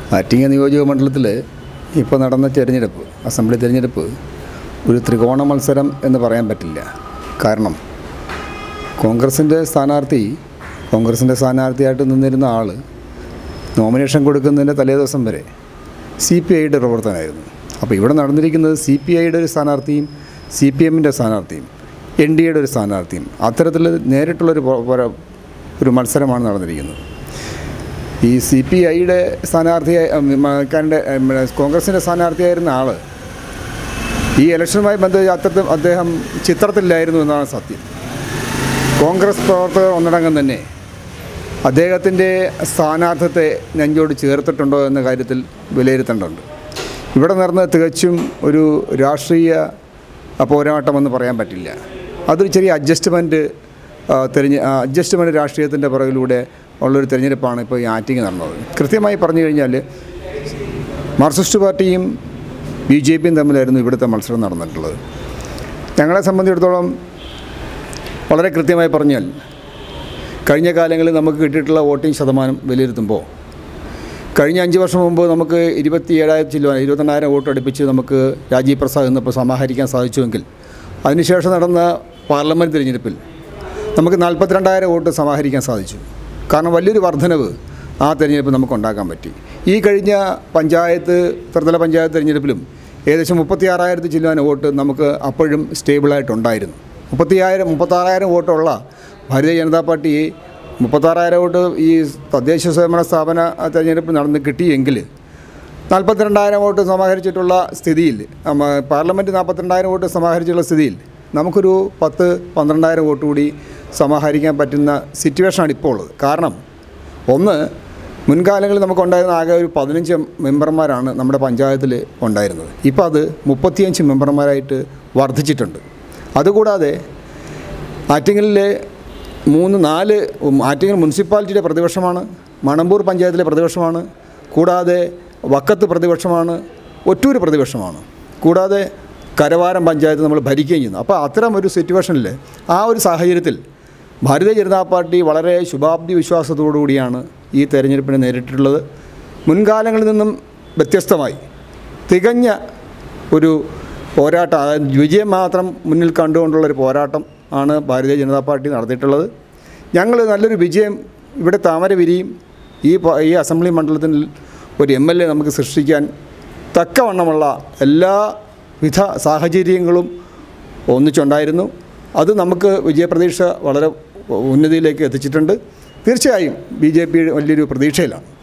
ആറ്റിങ്ങ നിയോജക മണ്ഡലത്തിൽ ഇപ്പോൾ നടന്ന തിരഞ്ഞെടുപ്പ് അസംബ്ലി തിരഞ്ഞെടുപ്പ് ഒരു ത്രികോണ മത്സരം എന്ന് പറയാൻ പറ്റില്ല കാരണം കോൺഗ്രസിൻ്റെ സ്ഥാനാർത്ഥി കോൺഗ്രസിൻ്റെ സ്ഥാനാർത്ഥിയായിട്ട് നിന്നിരുന്ന ആൾ നോമിനേഷൻ കൊടുക്കുന്നതിൻ്റെ തലേദിവസം വരെ സി പി ഐയുടെ പ്രവർത്തനമായിരുന്നു അപ്പോൾ ഇവിടെ നടന്നിരിക്കുന്നത് സി പി ഐയുടെ ഒരു സ്ഥാനാർത്ഥിയും സി പി എമ്മിൻ്റെ സ്ഥാനാർത്ഥിയും എൻ ഡി എയുടെ ഒരു സ്ഥാനാർത്ഥിയും അത്തരത്തിൽ നേരിട്ടുള്ളൊരു പോ- പോര- ഒരു മത്സരമാണ് നടന്നിരിക്കുന്നത് ഈ സി പി ഐയുടെ സ്ഥാനാർത്ഥിയായി കാരൻ്റെ കോൺഗ്രസിൻ്റെ സ്ഥാനാർത്ഥിയായിരുന്ന ആൾ ഈ ഇലക്ഷനുമായി ബന്ധപ്പെട്ട് അത്തരത്തിൽ അദ്ദേഹം ചിത്രത്തിലായിരുന്നു എന്നാണ് സത്യം കോൺഗ്രസ് പ്രവർത്തകർ ഒന്നടങ്കം തന്നെ അദ്ദേഹത്തിൻ്റെ സ്ഥാനാർത്ഥത്തെ നെഞ്ചോട് ചേർത്തിട്ടുണ്ടോ എന്ന കാര്യത്തിൽ വിലയിരുത്തേണ്ടതുണ്ട് ഇവിടെ നടന്ന തികച്ചും ഒരു രാഷ്ട്രീയ പോരാട്ടമെന്ന് പറയാൻ പറ്റില്ല അതൊരു ചെറിയ അഡ്ജസ്റ്റ്മെൻറ്റ് തിരഞ്ഞ് അഡ്ജസ്റ്റ്മെൻറ്റ് രാഷ്ട്രീയത്തിൻ്റെ പുറകിലൂടെ ഉള്ളൊരു തിരഞ്ഞെടുപ്പാണ് ഇപ്പോൾ ഈ ആറ്റിങ് നടന്നത് കൃത്യമായി പറഞ്ഞു കഴിഞ്ഞാൽ മാർക്സിസ്റ്റ് പാർട്ടിയും ബി ജെ പിയും തമ്മിലായിരുന്നു ഇവിടുത്തെ മത്സരം നടന്നിട്ടുള്ളത് ഞങ്ങളെ സംബന്ധിച്ചിടത്തോളം വളരെ കൃത്യമായി പറഞ്ഞാൽ കഴിഞ്ഞ കാലങ്ങളിൽ നമുക്ക് കിട്ടിയിട്ടുള്ള വോട്ടിംഗ് ശതമാനം വിലയിരുത്തുമ്പോൾ കഴിഞ്ഞ അഞ്ച് വർഷം മുമ്പ് നമുക്ക് ഇരുപത്തി ഏഴായിരം ചില്ല ഇരുപത്തെണ്ണായിരം വോട്ട് അടുപ്പിച്ച് നമുക്ക് രാജീവ് പ്രസാദ് എന്നപ്പോൾ സമാഹരിക്കാൻ സാധിച്ചുവെങ്കിൽ അതിനുശേഷം നടന്ന പാർലമെൻറ്റ് തിരഞ്ഞെടുപ്പിൽ നമുക്ക് നാൽപ്പത്തിരണ്ടായിരം വോട്ട് സമാഹരിക്കാൻ സാധിച്ചു കാരണം വലിയൊരു വർധനവ് ആ തിരഞ്ഞെടുപ്പ് നമുക്ക് ഉണ്ടാക്കാൻ പറ്റി ഈ കഴിഞ്ഞ പഞ്ചായത്ത് ത്രിതല പഞ്ചായത്ത് തിരഞ്ഞെടുപ്പിലും ഏകദേശം മുപ്പത്തിയാറായിരത്തി ചില്ലാന വോട്ട് നമുക്ക് അപ്പോഴും സ്റ്റേബിളായിട്ടുണ്ടായിരുന്നു മുപ്പത്തിയായിരം മുപ്പത്താറായിരം വോട്ടുള്ള ഭാരതീയ ജനതാ പാർട്ടി മുപ്പത്താറായിരം വോട്ട് ഈ തദ്ദേശ സ്വയംഭരണ സ്ഥാപന തെരഞ്ഞെടുപ്പ് നടന്ന് കിട്ടിയെങ്കിൽ നാൽപ്പത്തിരണ്ടായിരം വോട്ട് സമാഹരിച്ചിട്ടുള്ള സ്ഥിതിയിൽ അമ്മ, പാർലമെൻറ്റ് നാൽപ്പത്തിരണ്ടായിരം വോട്ട് സമാഹരിച്ചിട്ടുള്ള സ്ഥിതിയിൽ നമുക്കൊരു പത്ത് പന്ത്രണ്ടായിരം വോട്ട് കൂടി സമാഹരിക്കാൻ പറ്റുന്ന സിറ്റുവേഷനാണ് ഇപ്പോൾ ഉള്ളത് കാരണം ഒന്ന് മുൻകാലങ്ങളിൽ നമുക്കുണ്ടായിരുന്ന ആകെ ഒരു പതിനഞ്ച് മെമ്പർമാരാണ് നമ്മുടെ പഞ്ചായത്തിൽ ഉണ്ടായിരുന്നത് ഇപ്പോൾ അത് മുപ്പത്തിയഞ്ച് മെമ്പർമാരായിട്ട് വർദ്ധിച്ചിട്ടുണ്ട് അതുകൂടാതെ ആറ്റിങ്ങലിലെ മൂന്ന് നാല് ഉം, ആറ്റിങ്ങൽ മുനിസിപ്പാലിറ്റിയുടെ പ്രതിപക്ഷമാണ് മണമ്പൂർ പഞ്ചായത്തിലെ പ്രതിപക്ഷമാണ് കൂടാതെ വക്കത്ത് പ്രതിപക്ഷമാണ് ഒറ്റൂർ പ്രതിപക്ഷമാണ് കൂടാതെ കരവാരം പഞ്ചായത്ത് നമ്മൾ ഭരിക്കുകയും ചെയ്യുന്നു അപ്പോൾ അത്തരം ഒരു സിറ്റുവേഷനിൽ ആ ഒരു സാഹചര്യത്തിൽ ഭാരതീയ ജനതാ പാർട്ടി വളരെ ശുഭാപ്തി വിശ്വാസത്തോടു കൂടിയാണ് ഈ തെരഞ്ഞെടുപ്പിനെ നേരിട്ടിട്ടുള്ളത് മുൻകാലങ്ങളിൽ നിന്നും വ്യത്യസ്തമായി തികഞ്ഞ ഒരു പോരാട്ടം അതായത് വിജയം മാത്രം മുന്നിൽ കണ്ടുകൊണ്ടുള്ള ഒരു പോരാട്ടം ആണ് ഭാരതീയ ജനതാ പാർട്ടി നടത്തിയിട്ടുള്ളത് ഞങ്ങൾ നല്ലൊരു വിജയം ഇവിടെ താമര വിരിയും ഈ പ- ഈ അസംബ്ലി മണ്ഡലത്തിൽ ഒരു എം എൽ എ നമുക്ക് സൃഷ്ടിക്കാൻ തക്കവണ്ണമുള്ള എല്ലാവിധ സാഹചര്യങ്ങളും ഒന്നിച്ചുണ്ടായിരുന്നു അത് നമുക്ക് വിജയപ്രതീക്ഷ വളരെ ഉന്നതിയിലേക്ക് എത്തിച്ചിട്ടുണ്ട് തീർച്ചയായും ബി ജെ പി വലിയൊരു പ്രതീക്ഷയിലാണ്